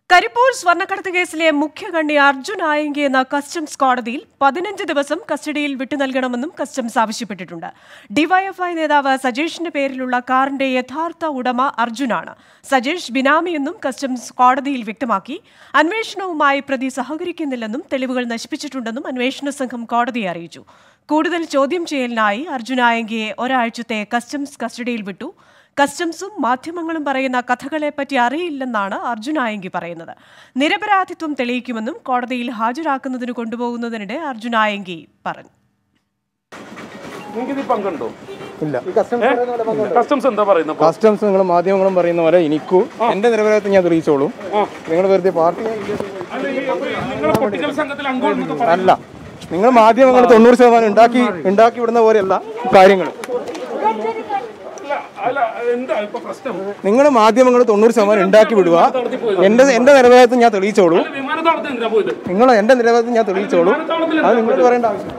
കരിപ്പൂർ സ്വർണ്ണക്കടത്ത് കേസിലെ മുഖ്യകണ്ണി അർജുൻ ആയങ്കി എന്ന കസ്റ്റംസ് കോടതിയിൽ പതിനഞ്ച് ദിവസം കസ്റ്റഡിയിൽ വിട്ടു നൽകണമെന്നും കസ്റ്റംസ് ആവശ്യപ്പെട്ടിട്ടുണ്ട് ഡിവൈഎഫ്ഐ നേതാവ് സജേഷിന്റെ പേരിലുള്ള കാറിന്റെ യഥാർത്ഥ ഉടമ അർജുനാണ് സജേഷ് ബിനാമിയെന്നും കസ്റ്റംസ് കോടതിയിൽ വ്യക്തമാക്കി അന്വേഷണവുമായി പ്രതി സഹകരിക്കുന്നില്ലെന്നും തെളിവുകൾ നശിപ്പിച്ചിട്ടുണ്ടെന്നും അന്വേഷണ സംഘം കോടതിയെ അറിയിച്ചു കൂടുതൽ ചോദ്യം ചെയ്യലിനായി അർജുൻ ആയങ്കിയെ ഒരാഴ്ചത്തെ കസ്റ്റംസ് കസ്റ്റഡിയിൽ വിട്ടു കസ്റ്റംസും മാധ്യമങ്ങളും പറയുന്ന കഥകളെപ്പറ്റി അറിയില്ലെന്നാണ് അർജുൻ ആയങ്കി പറയുന്നത് നിരപരാധിത്വം തെളിയിക്കുമെന്നും കോടതിയിൽ ഹാജരാക്കുന്നതിന് കൊണ്ടുപോകുന്നതിനിടെ അർജുൻ ആയങ്കി പറഞ്ഞു നിങ്ങൾക്ക് ഇതിൽ പങ്കുണ്ടോ ഇല്ല കസ്റ്റംസ് എന്താ പറയുന്നത് കസ്റ്റംസ് നിങ്ങൾ മാധ്യമങ്ങളും പറയുന്ന പോലെ എനിക്കു എന്റെ നിരപരാധിത്വം ഞാൻ തെളിയിച്ചോളും നിങ്ങൾ വെറുതെ പാർട്ടി നിങ്ങൾ പൊളിറ്റിക്കൽ സംഘത്തിൽ അംഗമാണെന്നൊക്കെ പറ- അല്ല നിങ്ങൾ മാധ്യമങ്ങൾ തൊണ്ണൂറ് ശതമാനം ഉണ്ടാക്കി ഉണ്ടാക്കി വിടുന്ന പോലെയല്ല കാര്യങ്ങൾ അല്ല, അല്ല എന്താ ഇപ്പൊ പ്രശ്നം നിങ്ങൾ മാധ്യമങ്ങൾ തൊണ്ണൂറ് ശതമാനം ഉണ്ടാക്കി വിടുക എന്റെ എന്റെ നിരപരാധിത്വം ഞാൻ തെളിയിച്ചോളൂ വിമാനത്താവളത്തിൽ എന്തിനാ പോയത് നിങ്ങൾ എന്റെ നിരപരാധിത്വം ഞാൻ തെളിയിച്ചോളൂ അത് നിങ്ങൾക്ക് പറയേണ്ട ആവശ്യം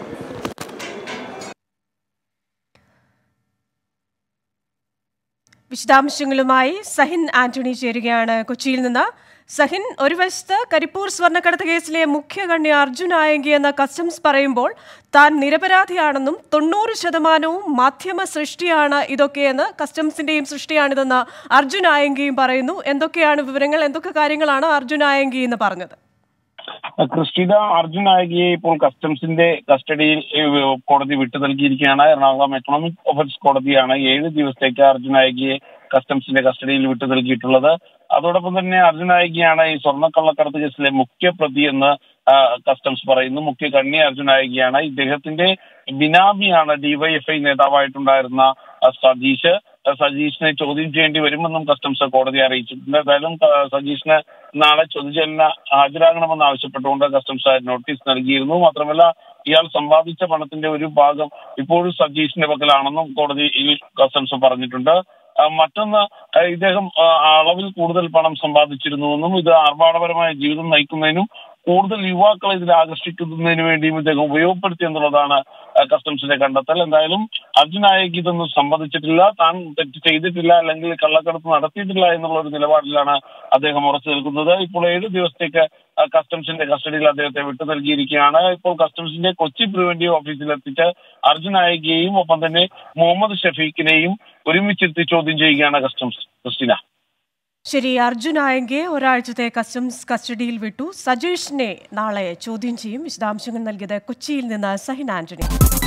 വിശദാംശങ്ങളുമായി സഹിൻ ആന്റണി ചേരുകയാണ് കൊച്ചിയിൽ നിന്ന് സഹിൻ ഒരു വശത്ത് കരിപ്പൂർ സ്വർണ്ണക്കടത്ത് കേസിലെ മുഖ്യകണ്ണി അർജുൻ ആയങ്കി എന്ന കസ്റ്റംസ് പറയുമ്പോൾ താൻ നിരപരാധിയാണെന്നും തൊണ്ണൂറ് ശതമാനവും മാധ്യമ സൃഷ്ടിയാണ് ഇതൊക്കെയെന്ന് കസ്റ്റംസിന്റെയും സൃഷ്ടിയാണിതെന്ന് അർജുൻ ആയങ്കിയും പറയുന്നു എന്തൊക്കെയാണ് വിവരങ്ങൾ എന്തൊക്കെ കാര്യങ്ങളാണ് അർജുൻ ആയങ്കി എന്ന് പറഞ്ഞത് ക്രിസ്റ്റീന അർജുൻ നായകിയെ ഇപ്പോൾ കസ്റ്റംസിന്റെ കസ്റ്റഡിയിൽ ഏഹ്, കോടതി വിട്ടു നൽകിയിരിക്കുകയാണ് എറണാകുളം എക്കണോമിക് ഒഫൻസ് കോടതിയാണ് ഏഴ് ദിവസത്തേക്ക് അർജുൻ നായകിയെ കസ്റ്റംസിന്റെ കസ്റ്റഡിയിൽ വിട്ടു നൽകിയിട്ടുള്ളത് അതോടൊപ്പം തന്നെ അർജുൻ നായകിയാണ് ഈ സ്വർണ്ണക്കള്ളക്കടത്ത് കേസിലെ മുഖ്യ പ്രതി എന്ന് ആ, കസ്റ്റംസ് പറയുന്നു മുഖ്യ കണ്ണി അർജുൻ നായകിയാണ് ഇദ്ദേഹത്തിന്റെ ബിനാമിയാണ് ഡിവൈഎഫ്ഐ നേതാവായിട്ടുണ്ടായിരുന്ന ആ, സതീഷ് ആ, സതീഷിനെ ചോദ്യം ചെയ്യേണ്ടി വരുമെന്നും കസ്റ്റംസ് കോടതിയെ അറിയിച്ചിട്ടുണ്ട് എന്തായാലും ആ, സതീഷിന് നാളെ ചോദ്യചേരലിന് ഹാജരാകണമെന്ന് ആവശ്യപ്പെട്ടുകൊണ്ട് കസ്റ്റംസ് നോട്ടീസ് നൽകിയിരുന്നു മാത്രമല്ല ഇയാൾ സമ്പാദിച്ച പണത്തിന്റെ ഒരു ഭാഗം ഇപ്പോഴും സതീഷിന്റെ പക്കലാണെന്നും കോടതിയിൽ കസ്റ്റംസ് പറഞ്ഞിട്ടുണ്ട് ആ, മറ്റൊന്ന് ആ, ഇദ്ദേഹം ആ, അളവിൽ കൂടുതൽ പണം സമ്പാദിച്ചിരുന്നുവെന്നും ഇത് ആർഭാടപരമായ ജീവിതം നയിക്കുന്നതിനും കൂടുതൽ യുവാക്കളെ ഇതിൽ ആകർഷിക്കുന്നതിന് വേണ്ടിയും ഇദ്ദേഹം ഉപയോഗപ്പെടുത്തി എന്നുള്ളതാണ് ആ, കസ്റ്റംസിന്റെ കണ്ടെത്തൽ എന്തായാലും അർജുനായക്ക് ഇതൊന്നും സംബന്ധിച്ചിട്ടില്ല താൻ തെറ്റ് ചെയ്തിട്ടില്ല അല്ലെങ്കിൽ കള്ളക്കടത്ത് നടത്തിയിട്ടില്ല എന്നുള്ള ഒരു നിലപാടിലാണ് അദ്ദേഹം ഉറച്ചു നിൽക്കുന്നത് ഇപ്പോൾ ഏഴ് ദിവസത്തേക്ക് ആ, കസ്റ്റംസിന്റെ കസ്റ്റഡിയിൽ അദ്ദേഹത്തെ വിട്ടു നൽകിയിരിക്കുകയാണ് ഇപ്പോൾ കസ്റ്റംസിന്റെ കൊച്ചി പ്രിവന്റീവ് ഓഫീസിൽ എത്തിച്ച് അർജുനായകയെയും ഒപ്പം തന്നെ മുഹമ്മദ് ഷഫീഖിനെയും ഒരുമിച്ചിരുത്തി ചോദ്യം ചെയ്യുകയാണ് കസ്റ്റംസ് ക്രിസ്റ്റിന ശരി അർജുൻ ആയങ്കെ ഒരാഴ്ചത്തെ കസ്റ്റംസ് കസ്റ്റഡിയിൽ വിട്ടു സജേഷിനെ നാളെ ചോദ്യം ചെയ്യും വിശദാംശങ്ങൾ നൽകിയത് കൊച്ചിയിൽ നിന്ന് സഹിൻ ആന്റണി